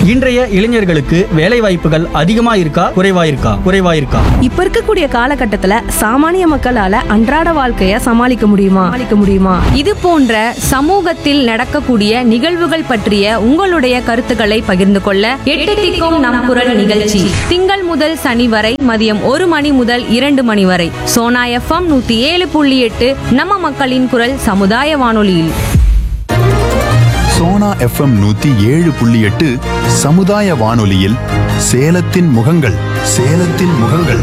இன்றைய இளைஞர்களுக்கு வேலை வாய்ப்புகள் அதிகமா இருக்கா குறைவா இருக்கா குறைவா இருக்கா இப்ப இருக்கக்கூடிய காலகட்டத்துல சாமானிய மக்களால அன்றாட வாழ்க்கைய சமாளிக்க முடியுமா சமாளிக்க முடியுமா இது போன்ற சமூகத்தில் நடக்கக்கூடிய நிகழ்வுகள் பற்றிய உங்களுடைய கருத்துக்களை பகிர்ந்து கொள்ள எட்டு திக்கும் நம் குரல் நிகழ்ச்சி திங்கள் முதல் சனி வரை மதியம் ஒரு மணி முதல் இரண்டு மணி வரை சோனா எஃப்எம் நூத்தி ஏழு புள்ளி எட்டு நம்ம மக்களின் குரல் சமுதாய வானொலியில் சோனா எஃப்எம் நூத்தி ஏழு புள்ளி எட்டு சமுதாய வானொலியில் சேலத்தின் முகங்கள் சேலத்தின் முகங்கள்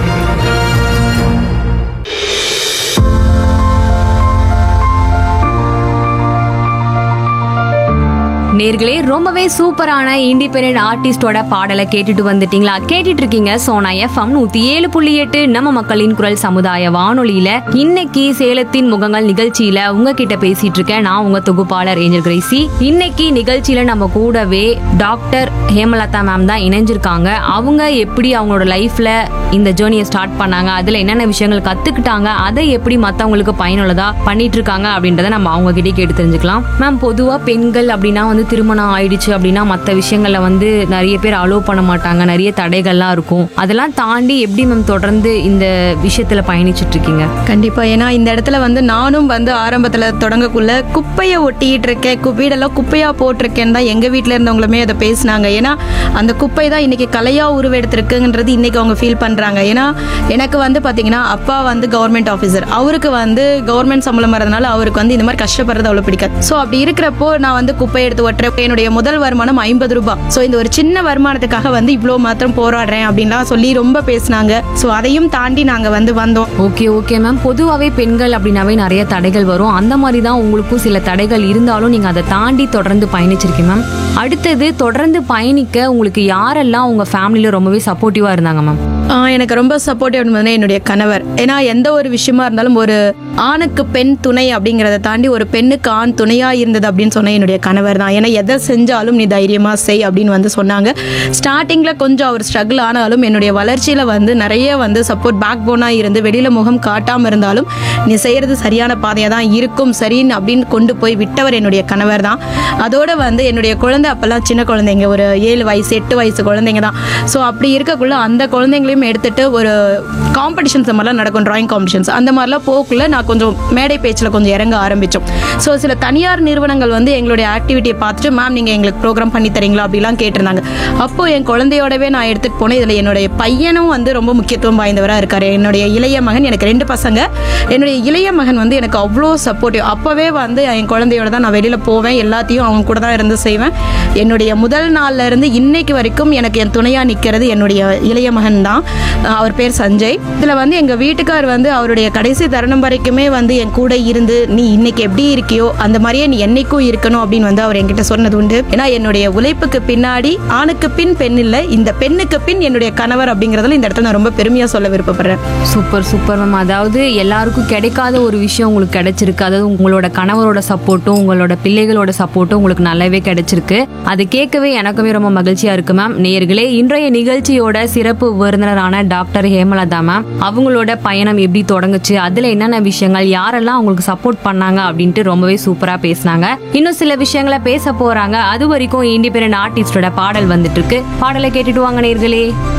நேர்களே ரொம்பவே சூப்பரான இண்டிபெண்டன்ட் ஆர்டிஸ்டோட பாடலை கேட்டுட்டு வந்துட்டீங்களா கேட்டுட்டு இருக்கீங்க சோனா எஃப்எம் நூத்தி ஏழு புள்ளி எட்டு நம்ம மக்களின் குரல் சமுதாய வானொலியில இன்னைக்கு சேலத்தின் முகங்கள் நிகழ்ச்சியில உங்ககிட்ட பேசிட்டு இருக்கேன் நான் உங்க தொகுப்பாளர் ஏஞ்சல் கிரேசி இன்னைக்கு நிகழ்ச்சியில நம்ம கூடவே டாக்டர் ஹேமலதா மேம் தான் இணைஞ்சிருக்காங்க அவங்க எப்படி அவங்களோட லைஃப்ல இந்த ஜேர்னியை ஸ்டார்ட் பண்ணாங்க அதுல என்னென்ன விஷயங்கள் கத்துக்கிட்டாங்க அதை எப்படி மத்தவங்களுக்கு பயனுள்ளதா பண்ணிட்டு இருக்காங்க அப்படின்றத நம்ம அவங்க கிட்டே கேட்டு தெரிஞ்சுக்கலாம் மேம் பொதுவா பெண்கள் அப்படின்னா வந்து திருமணம் ஆயிடுச்சு அப்படின்னா மற்ற விஷயங்கள்ல வந்து நிறைய பேர் அலோவ் பண்ண மாட்டாங்க நிறைய தடைகள்லாம் இருக்கும் அதெல்லாம் தாண்டி எப்படி மேம் தொடர்ந்து இந்த விஷயத்துல பயணிச்சுட்டு இருக்கீங்க கண்டிப்பா ஏன்னா இந்த இடத்துல வந்து நானும் வந்து ஆரம்பத்துல தொடங்கக்குள்ள குப்பையை ஒட்டிட்டு இருக்கேன் கு- வீடெல்லாம் குப்பையா போட்டிருக்கேன்னு தான் எங்க வீட்ல இருந்தவங்களுமே அதை பேசினாங்க ஏன்னா அந்த குப்பை தான் இன்னைக்கு கலையா உருவெடுத்திருக்குன்றது இன்னைக்கு அவங்க ஃபீல் பண்றாங்க ஏன்னா எனக்கு வந்து பாத்தீங்கன்னா அப்பா வந்து கவர்மெண்ட் ஆஃபீஸர் அவருக்கு வந்து கவர்மெண்ட் சம்பளம் வரதுனால அவருக்கு வந்து இந்த மாதிரி கஷ்டப்படுறது அவ்வளவு பிடிக்காது ஸோ அப்படி இருக்கிறப்போ நான் வந்து குப்பை எடுத்து ஒட்டுறேன் என்னுடைய முதல் வருமானம் ஐம்பது ரூபாய் ஸோ இந்த ஒரு சின்ன வருமானத்துக்காக வந்து இவ்வளோ மாத்திரம் போராடுறேன் அப்படின்லாம் சொல்லி ரொம்ப பேசினாங்க ஸோ அதையும் தாண்டி நாங்க வந்து வந்தோம் ஓகே ஓகே மேம் பொதுவாகவே பெண்கள் அப்படின்னாவே நிறைய தடைகள் வரும் அந்த மாதிரி தான் உங்களுக்கும் சில தடைகள் இருந்தாலும் நீங்கள் அதை தாண்டி தொடர்ந்து பயணிச்சிருக்கீங்க மேம் அடுத்தது தொடர்ந்து பயணிக்க உங்களுக்கு யாரெல்லாம் உங்கள் ஃபேமிலியில் ரொம்பவே சப்போர்ட்டிவாக இருந்தாங்க மேம் ஆ, எனக்கு ரொம்ப சப்போர்ட்டிவ் வந்து என்னுடைய கணவர் ஏன்னா எந்த ஒரு விஷயமா இருந்தாலும் ஒரு ஆணுக்கு பெண் துணை அப்படிங்கிறத தாண்டி ஒரு பெண்ணுக்கு ஆண் துணையா இருந்தது அப்படின்னு சொன்ன என்னுடைய கணவர் தான் ஏன்னா எதை செஞ்சாலும் நீ தைரியமா செய் அப்படின்னு வந்து சொன்னாங்க ஸ்டார்டிங்ல கொஞ்சம் அவர் ஸ்ட்ரகிள் ஆனாலும் என்னுடைய வளர்ச்சியில வந்து நிறைய வந்து சப்போர்ட் பேக் போனா இருந்து வெளியில முகம் காட்டாம இருந்தாலும் நீ செய்யறது சரியான பாதையா தான் இருக்கும் சரின்னு அப்படின்னு கொண்டு போய் விட்டவர் என்னுடைய கணவர் தான் அதோட வந்து என்னுடைய குழந்தை அப்பெல்லாம் சின்ன குழந்தைங்க ஒரு ஏழு வயசு எட்டு வயசு குழந்தைங்க தான் ஸோ அப்படி இருக்கக்குள்ள அந்த குழந்தைங்களையும் எடுத்துட்டு ஒரு காம்படிஷன்ஸ் மாதிரிலாம் நடக்கும் டிராயிங் காம்படிஷன்ஸ் அந்த மாதிரிலாம் போக்குள்ள நான் கொஞ்சம் மேடை பேச்சில் கொஞ்சம் இறங்க ஆரம்பித்தோம் ஸோ சில தனியார் நிறுவனங்கள் வந்து எங்களுடைய ஆக்டிவிட்டியை பார்த்துட்டு மேம் நீங்கள் எங்களுக்கு ப்ரோக்ராம் பண்ணி தரீங்களா அப்படிலாம் கேட்டிருந்தாங்க அப்போ என் குழந்தையோடவே நான் எடுத்துகிட்டு போனேன் இதில் என்னுடைய பையனும் வந்து ரொம்ப முக்கியத்துவம் வாய்ந்தவராக இருக்காரு என்னுடைய இளைய மகன் எனக்கு ரெண்டு பசங்க என்னுடைய இளைய மகன் வந்து எனக்கு அவ்வளோ சப்போர்ட்டிவ் அப்போவே வந்து என் குழந்தையோட தான் நான் வெளியில் போவேன் எல்லாத்தையும் அவங்க கூட தான் இருந்து செய்வேன் என்னுடைய முதல் நாள்ல இருந்து இன்னைக்கு வரைக்கும் எனக்கு என் துணையாக நிற்கிறது என்னுடைய இளைய மகன் தான் அஹ் அவர் பேர் சஞ்சய் இதில் வந்து எங்கள் வீட்டுக்கார் வந்து அவருடைய கடைசி தருணம் வரைக்குமே வந்து என் கூட இருந்து நீ இன்னைக்கு எப்படி இருக்கியோ அந்த மாதிரியே நீ என்னைக்கும் இருக்கணும் அப்படின்னு வந்து அவர் என்கிட்ட சொன்னது உண்டு ஏன்னா என்னுடைய உழைப்புக்கு பின்னாடி ஆணுக்கு பின் பெண் இல்லை இந்த பெண்ணுக்கு பின் என்னுடைய கணவர் அப்படிங்கிறதுல இந்த இடத்துல நான் ரொம்ப பெருமையாக சொல்ல விருப்பப்படுறேன் சூப்பர் சூப்பர் மேம் அதாவது எல்லாருக்கும் கிடைக்காத ஒரு விஷயம் உங்களுக்கு கிடைச்சிருக்கு அதாவது உங்களோட கணவரோட சப்போர்ட்டும் உங்களோட பிள்ளைகளோட சப்போர்ட்டும் உங்களுக்கு நல்லாவே கிடைச்சிருக்கு அது கேட்கவே எனக்குமே ரொம்ப மகிழ்ச்சியா இருக்கு மேம் நேயர்களே இன்றைய நிகழ்ச்சியோட சிறப்பு விருந்தினரான டாக்டர் ஹேமலதா மேம் அவங்களோட பயணம் எப்படி தொடங்குச்சு அதுல என்னென்ன விஷயங்கள் யாரெல்லாம் அவங்களுக்கு சப்போர்ட் பண்ணாங்க அப்படின்ட்டு ரொம்பவே சூப்பரா பேசினாங்க இன்னும் சில விஷயங்களை பேச போறாங்க அது வரைக்கும் இண்டிபெண்டன்ட் ஆர்டிஸ்டோட பாடல் வந்துட்டு இருக்கு பாடலை கேட்டுட்டு வாங்க நேயர்களே